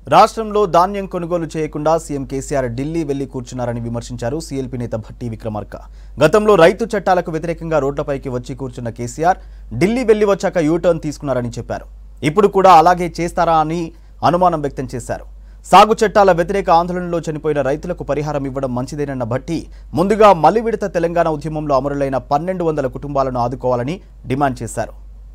రాష్ట్రంలో ధాన్యం కొనుగోలు చేయకుండా సీఎం కేసీఆర్ ఢిల్లీ వెళ్లి కూర్చున్నారని విమర్శించారు సీఎల్పీ నేత భట్టి విక్రమార్క గతంలో రైతు చట్టాలకు వ్యతిరేకంగా రోడ్లపైకి వచ్చి కూర్చున్న కేసీఆర్ ఢిల్లీ వెళ్లి వచ్చాక యూటర్న్ తీసుకున్నారని చెప్పారు ఇప్పుడు కూడా అలాగే చేస్తారా అని అనుమానం వ్యక్తం చేశారు సాగు చట్టాల వ్యతిరేక ఆందోళనలో చనిపోయిన రైతులకు పరిహారం ఇవ్వడం మంచిదేనన్న భట్టి ముందుగా మలి విడత తెలంగాణ ఉద్యమంలో అమరులైన పన్నెండు వందల కుటుంబాలను ఆదుకోవాలని డిమాండ్ చేశారు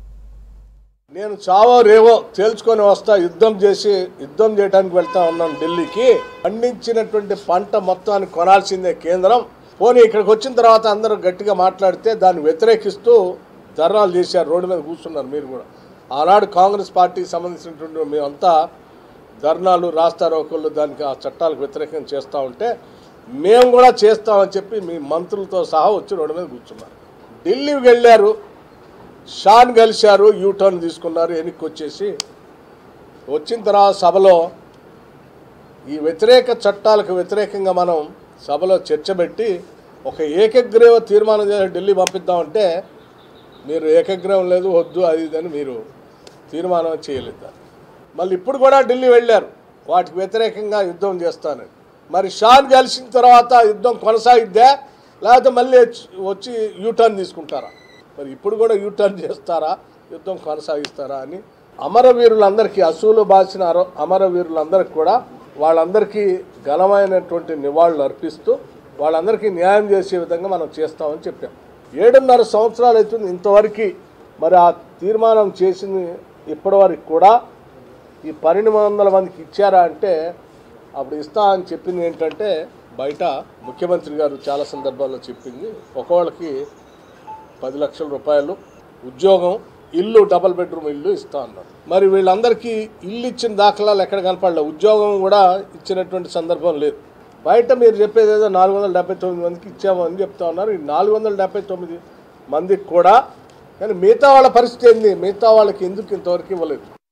నేను చావో రేవో తేల్చుకొని వస్తా యుద్ధం చేసి యుద్ధం చేయడానికి వెళ్తా ఉన్నాను ఢిల్లీకి పండించినటువంటి పంట మొత్తాన్ని కొనాల్సిందే కేంద్రం పోనీ ఇక్కడికి వచ్చిన తర్వాత అందరూ గట్టిగా మాట్లాడితే దాన్ని వ్యతిరేకిస్తూ ధర్నాలు చేశారు రోడ్డు మీద కూర్చున్నారు మీరు కూడా ఆనాడు కాంగ్రెస్ పార్టీకి సంబంధించినటువంటి మేమంతా ధర్నాలు రాస్తారోకళ్ళు దానికి ఆ చట్టాలకు వ్యతిరేకంగా చేస్తూ ఉంటే మేము కూడా చేస్తామని చెప్పి మీ మంత్రులతో సహా వచ్చి రోడ్డు మీద కూర్చున్నారు ఢిల్లీకి వెళ్ళారు షాన్ కలిశారు యూటర్న్ తీసుకున్నారు వెనక్కి వచ్చేసి వచ్చిన తర్వాత సభలో ఈ వ్యతిరేక చట్టాలకు వ్యతిరేకంగా మనం సభలో చర్చ పెట్టి ఒక ఏకగ్రీవ తీర్మానం చేసి ఢిల్లీ పంపిద్దామంటే మీరు ఏకగ్రీవం లేదు వద్దు అది ఇది అని మీరు తీర్మానం చేయలేదు మళ్ళీ ఇప్పుడు కూడా ఢిల్లీ వెళ్ళారు వాటికి వ్యతిరేకంగా యుద్ధం చేస్తానని మరి షాన్ కలిసిన తర్వాత యుద్ధం కొనసాగిద్దా లేకపోతే మళ్ళీ వచ్చి- వచ్చి యూటర్న్ తీసుకుంటారా మరి ఇప్పుడు కూడా యూటర్న్ చేస్తారా యుద్ధం కొనసాగిస్తారా అని అమరవీరులందరికీ అసూలు బాసిన అర- అమరవీరులందరికీ కూడా వాళ్ళందరికీ ఘనమైనటువంటి నివాళులు అర్పిస్తూ వాళ్ళందరికీ న్యాయం చేసే విధంగా మనం చేస్తామని చెప్పాం ఏడున్నర సంవత్సరాలు అవుతుంది ఇంతవరకు మరి ఆ తీర్మానం చేసింది ఇప్పటివరకు కూడా ఈ పన్నెండు వందల మందికి ఇచ్చారా అంటే అప్పుడు ఇస్తా అని చెప్పింది ఏంటంటే బయట ముఖ్యమంత్రి గారు చాలా సందర్భాల్లో చెప్పింది ఒకవాళ్ళకి పది లక్షల రూపాయలు ఉద్యోగం ఇల్లు డబల్ బెడ్రూమ్ ఇల్లు ఇస్తా అన్నారు మరి వీళ్ళందరికీ ఇల్లు ఇచ్చిన దాఖలాలు ఎక్కడ కనపడలేదు ఉద్యోగం కూడా ఇచ్చినటువంటి సందర్భం లేదు బయట మీరు చెప్పేది ఏదో నాలుగు వందల డెబ్బై తొమ్మిది మందికి ఇచ్చామని చెప్తా ఉన్నారు ఈ నాలుగు వందల డెబ్బై తొమ్మిది మందికి కూడా కానీ మిగతా వాళ్ళ పరిస్థితి ఏంది మిగతా వాళ్ళకి ఎందుకు ఇంతవరకు ఇవ్వలేదు